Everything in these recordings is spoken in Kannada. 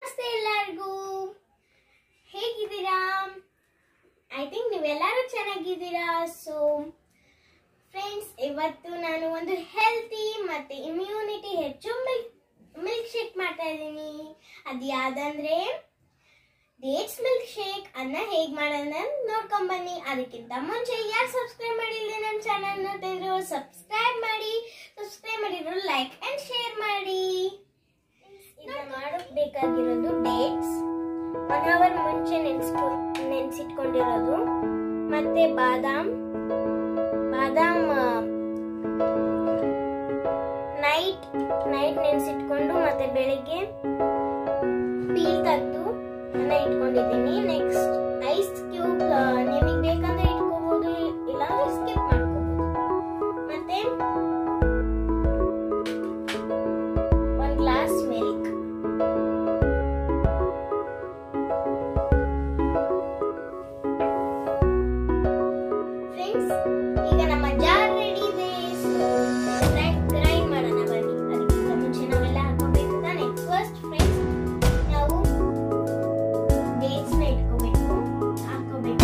ನಮಸ್ತೆ ಎಲ್ಲರಿಗೂ ಹೇಗಿದ್ದೀರಾ ಐ ಥಿಂಕ್ ನೀವೆಲ್ಲರೂ ಚೆನ್ನಾಗಿದ್ದೀರಾ ಸೊ ಫ್ರೆಂಡ್ಸ್ ಇವತ್ತು ನಾನು ಒಂದು ಹೆಲ್ತಿ ಮತ್ತೆ ಇಮ್ಯುನಿಟಿ ಹೆಚ್ಚು ಮಿಲ್ಕ್ ಮಿಲ್ಕ್ ಶೇಕ್ ಮಾಡ್ತಾ ಇದ್ದೀನಿ ಅದು ಯಾವ್ದಂದ್ರೆ ಡೇಟ್ಸ್ ಮಿಲ್ಕ್ ಶೇಕ್ ಅನ್ನ ಹೇಗ್ ಮಾಡೋಣ ನೋಡ್ಕೊಂಡ್ ಬನ್ನಿ ಅದಕ್ಕಿಂತ ಮುಂಚೆ ಯಾರು ಸಬ್ಸ್ಕ್ರೈಬ್ ಮಾಡಿಲ್ಲ ನಮ್ಮ ಚಾನಲ್ ನೋಡ್ತಿದ್ರು ಸಬ್ಸ್ಕ್ರೈಬ್ ಮಾಡಿ ಸಬ್ಸ್ಕ್ರೈಬ್ ಮಾಡಿದ್ರು ಲೈಕ್ ಅಂಡ್ ಶೇರ್ ಮಾಡಿ ಇದನ್ನ ಮಾಡೋಕ್ ಬೇಕಾಗಿರೋದು ಡೇಟ್ಸ್ ಒನ್ ಅವರ್ ಮುಂಚೆ ನೆನ್ಸ್ಕೊ ನೆನ್ಸಿಟ್ಕೊಂಡಿರೋದು ಮತ್ತೆ ಬಾದಾಮ್ ಬಾದಾಮ್ ನೈಟ್ ನೈಟ್ ನೆನ್ಸಿಟ್ಕೊಂಡು ಮತ್ತೆ ಬೆಳಿಗ್ಗೆ ಪೀಲ್ ತೆಗೆದು ಎಲ್ಲ ಇಟ್ಕೊಂಡಿದ್ದೀನಿ ನೆಕ್ಸ್ಟ್ ಐಸ್ ಕ್ಯೂಬ್ ನಿಮಗೆ ಬೇಕಂದ್ರೆ ಇಟ್ಕೋಬಹುದು ಇಲ್ಲಾಂದ್ರೆ ಸ್ಕಿಪ್ ಮಾಡ್ಕೋಬಹುದು ಮತ್ತೆ ಒಂದು ಗ್ಲಾಸ್ ಮಿಲ್ಕ್ ಫ್ರೆಂಡ್ಸ್ ಈಗ ನಮ್ಮ ಜಾರ್ ರೆಡಿ ಇದೆ ಗ್ರೈಂಡ್ ಮಾಡೋಣ ಬನ್ನಿ ಅದಕ್ಕಿಂತ ಮುಂಚೆ ನಾವೆಲ್ಲ ಹಾಕೋಬೇಕು ತಾನೆ ಫಸ್ಟ್ ಫ್ರೆಂಡ್ಸ್ ನಾವು ಡೇಟ್ಸ್ನ ಇಟ್ಕೋಬೇಕು ಹಾಕೋಬೇಕು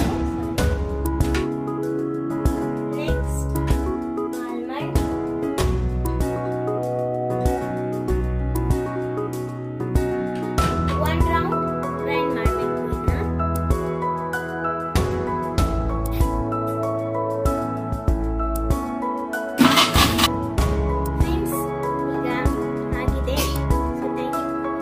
next almond one round grind ಮಾಡಬೇಕು ಈಗ ಫ್ರೆಂಡ್ಸ್ ಈಗ ಆಗಿದೆ ಸೊ ಥ್ಯಾಂಕ್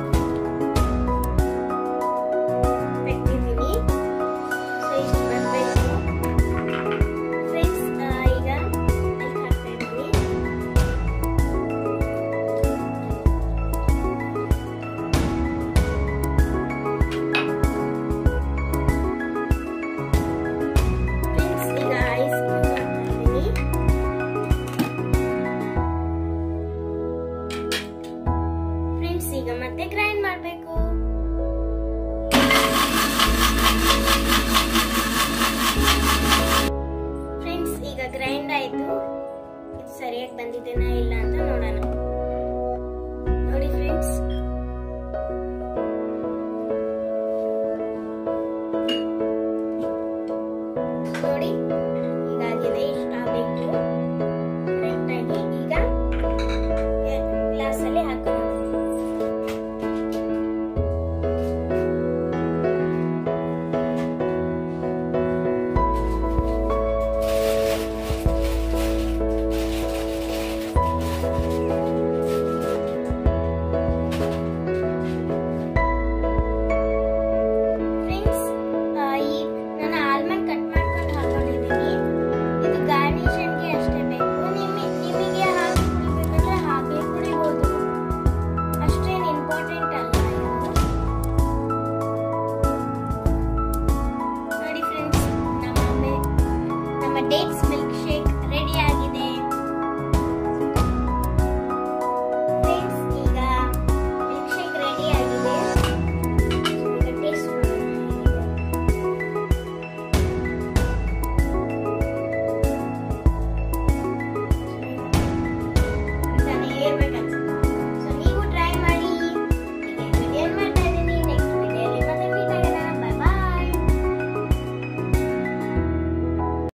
ಯು ತೆಗ್ದಿದ್ದೀನಿ ಸೊ ಇಷ್ಟು ಬರಬೇಕು ಫ್ರೆಂಡ್ಸ್ ಈಗ ಮಿಲ್ಕ್ ಹಾಕ್ತಾ ಇದ್ದೀನಿ ಫ್ರೆಂಡ್ಸ್ ಈಗ ಐಸ್ ಕ್ಯೂಬ್ ಹಾಕ್ತಾ ಇದ್ದೀನಿ ಫ್ರೆಂಡ್ಸ್ ಈಗ ಮತ್ತೆ ಗ್ರೈಂಡ್ ಮಾಡಬೇಕು ಫ್ರೆಂಡ್ಸ್ ಈಗ ಗ್ರೈಂಡ್ ಆಯ್ತು ಇದು ಸರಿಯಾಗಿ ಬಂದಿದೆನಾ ಇಲ್ಲ ಅಂತ ನೋಡೋಣ